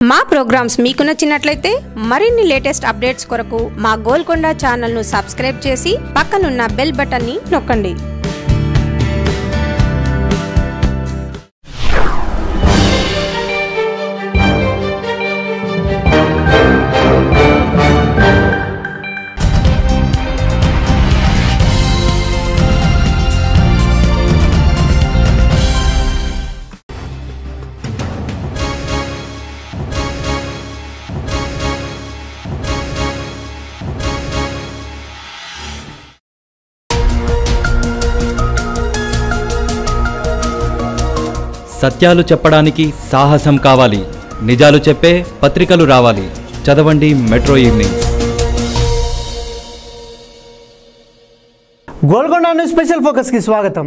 మా ప్రోగ్రామ్స్ మీకు నచ్చినట్లయితే మరిన్ని లేటెస్ట్ అప్డేట్స్ కొరకు మా గోల్కొండ ఛానల్ను సబ్స్క్రైబ్ చేసి పక్కనున్న బెల్ బటన్ని నొక్కండి సత్యాలు చెప్పడానికి సాహసం కావాలి నిజాలు చెప్పే పత్రికలు రావాలి చదవండి metro evening Golconda news special ఫోకస్కి స్వాగతం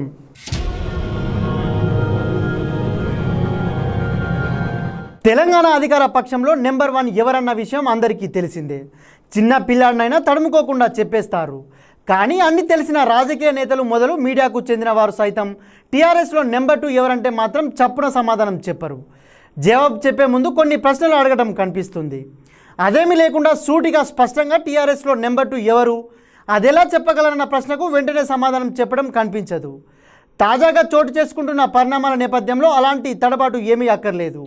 తెలంగాణ అధికార పక్షంలో నెంబర్ వన్ ఎవరన్న విషయం అందరికీ తెలిసిందే చిన్న పిల్లాడినైనా తడుముకోకుండా చెప్పేస్తారు కానీ అన్ని తెలిసిన రాజకీయ నేతలు మొదలు మీడియాకు చెందిన వారు సైతం టీఆర్ఎస్లో నెంబర్ టూ ఎవరంటే మాత్రం చప్పున సమాధానం చెప్పరు జవాబు చెప్పే ముందు కొన్ని ప్రశ్నలు అడగడం కనిపిస్తుంది అదేమీ లేకుండా సూటిగా స్పష్టంగా టీఆర్ఎస్లో నెంబర్ టూ ఎవరు అదెలా చెప్పగలరన్న ప్రశ్నకు వెంటనే సమాధానం చెప్పడం కనిపించదు తాజాగా చోటు చేసుకుంటున్న పరిణామాల నేపథ్యంలో అలాంటి తడబాటు ఏమీ అక్కర్లేదు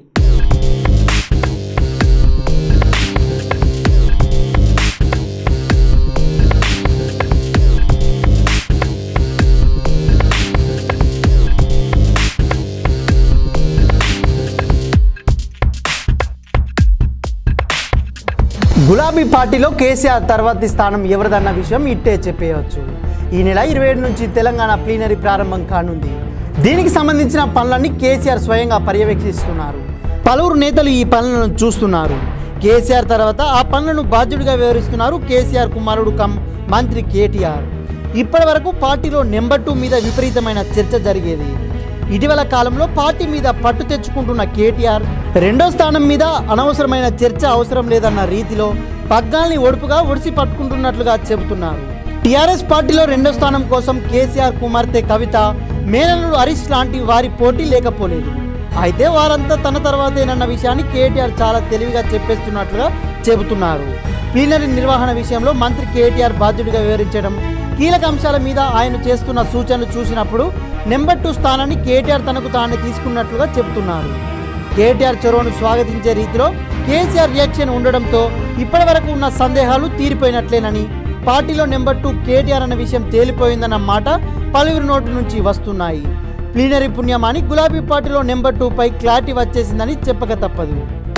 గులాబీ పార్టీలో కేసీఆర్ తర్వాతి స్థానం ఎవరిదన్న విషయం ఇట్టే చెప్పేయవచ్చు ఈ నెల ఇరవై ఏడు నుంచి తెలంగాణ ప్లీనరీ ప్రారంభం కానుంది దీనికి సంబంధించిన పనులన్నీ కేసీఆర్ స్వయంగా పర్యవేక్షిస్తున్నారు పలువురు నేతలు ఈ పనులను చూస్తున్నారు కేసీఆర్ తర్వాత ఆ పనులను బాధ్యుడిగా వివరిస్తున్నారు కేసీఆర్ కుమారుడు కమ్ మంత్రి కేటీఆర్ ఇప్పటి వరకు పార్టీలో నెంబర్ టూ మీద విపరీతమైన చర్చ జరిగేది ఇటీవల కాలంలో పార్టీ మీద పట్టు తెచ్చుకుంటున్న కేటీఆర్ రెండో స్థానం మీద అనవసరమైన చర్చ అవసరం లేదన్న రీతిలో పగ్గాల్ని ఒడుపుగా ఒడిసి పట్టుకుంటున్నట్లుగా చెబుతున్నారు టీఆర్ఎస్ పార్టీలో రెండో స్థానం కోసం కేసీఆర్ కుమార్తె కవిత మేనల్లుడు హరీష్ లాంటి వారి పోటీ లేకపోలేదు అయితే వారంతా తన తర్వాతేనన్న విషయాన్ని కేటీఆర్ చాలా తెలివిగా చెప్పేస్తున్నట్లుగా చెబుతున్నారు ప్లీనరీ నిర్వహణ విషయంలో మంత్రి కేటీఆర్ బాధ్యుడిగా వివరించడం కీలక అంశాల మీద ఆయన చేస్తున్న సూచనలు చూసినప్పుడు నెంబర్ టూ స్థానాన్ని కేటీఆర్ తనకు తానే తీసుకున్నట్లుగా చెబుతున్నారు కేటీఆర్ చొరవను స్వాగతించే రీతిలో కేసీఆర్ రియాక్షన్ ఉండడంతో ఇప్పటి వరకు ఉన్న సందేహాలు తీరిపోయినట్లేనని పార్టీలో నెంబర్ టూ కేటీఆర్ అన్న విషయం తేలిపోయిందన్న మాట పలువురి నోటి నుంచి వస్తున్నాయి ప్లీనరీ పుణ్యమాని గులాబీ పార్టీలో నెంబర్ టూ పై క్లారిటీ వచ్చేసిందని చెప్పక తప్పదు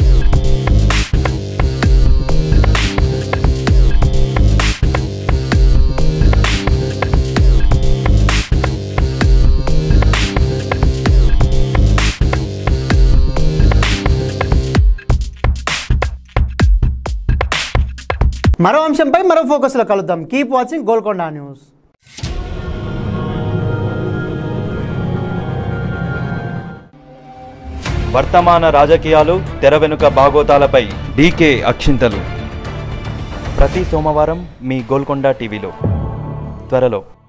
మరో అంశంపై మరో ఫోకస్లో కలుద్దాం కీప్ వాచింగ్ గోల్కొండ న్యూస్ వర్తమాన రాజకీయాలు తెర వెనుక బాగోతాలపై డీకే అక్షింతలు ప్రతి సోమవారం మీ గోల్కొండ టీవీలో త్వరలో